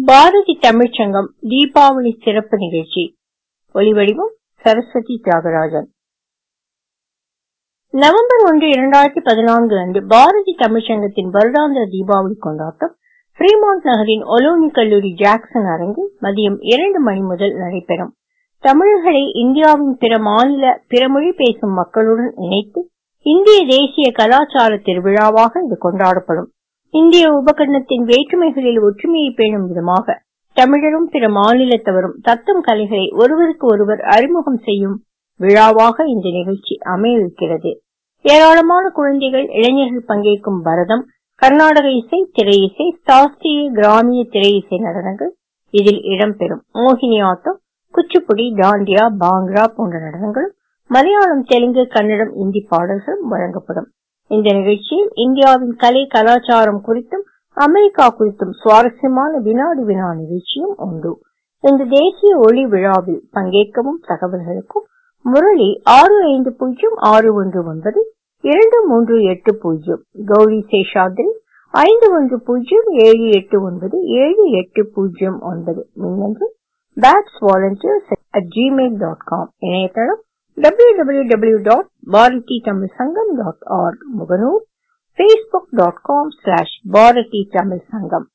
பாரதி தமிழ்ச்சங்கம் தீபாவளி சிறப்பு நிகழ்ச்சி ஒலிவடிவம் சரஸ்வதி தியாகராஜன் நவம்பர் ஒன்று இரண்டாயிரத்தி பதினான்கு அன்று பாரதி தமிழ்ச்சங்கத்தின் வருடாந்திர தீபாவளி கொண்டாட்டம் ஃப்ரீமாண்ட் நகரின் ஒலோனி கல்லூரி ஜாக்சன் அரங்கில் மதியம் இரண்டு மணி முதல் நடைபெறும் தமிழர்களை இந்தியாவின் பிற மாநில பிற மொழி பேசும் மக்களுடன் இணைத்து இந்திய தேசிய கலாச்சார திருவிழாவாக இது கொண்டாடப்படும் இந்திய உபகண்டத்தின் வேற்றுமைகளில் ஒற்றுமையை பேணும் விதமாக தமிழரும் பிற மாநிலத்தவரும் தத்தம் கலைகளை ஒருவருக்கு ஒருவர் அறிமுகம் செய்யும் விழாவாக இந்த நிகழ்ச்சி அமையவிருக்கிறது ஏராளமான குழந்தைகள் இளைஞர்கள் பங்கேற்கும் பரதம் கர்நாடக இசை திரை இசை சாஸ்திரிய கிராமிய திரை இசை நடனங்கள் இதில் இடம்பெறும் மோகினி ஆட்டம் குச்சிப்புடி டாண்டியா பாங்க்ரா போன்ற நடனங்களும் மலையாளம் தெலுங்கு கன்னடம் இந்தி பாடல்களும் வழங்கப்படும் இந்த நிகழ்ச்சியில் இந்தியாவின் கலை கலாச்சாரம் குறித்தும் அமெரிக்கா குறித்தும் சுவாரஸ்யமான வினாடி வினா நிகழ்ச்சியும் உண்டு இந்த தேசிய ஒளி விழாவில் பங்கேற்கவும் தகவல்களுக்கும் முரளி ஆறு ஐந்து பூஜ்ஜியம் ஆறு ஒன்று ஒன்பது இரண்டு மூன்று எட்டு பூஜ்ஜியம் கௌரி சேஷாத்ரி ஐந்து ஒன்று பூஜ்ஜியம் ஏழு எட்டு ஒன்பது ஏழு எட்டு பூஜ்ஜியம் ஒன்பது மின்னஞ்சல் பேட்ஸ் volunteers at Gmail dot com இணையதளம் www.bharati.tamilsangam.org முகநூல் facebook.com slash bharati tamil sangam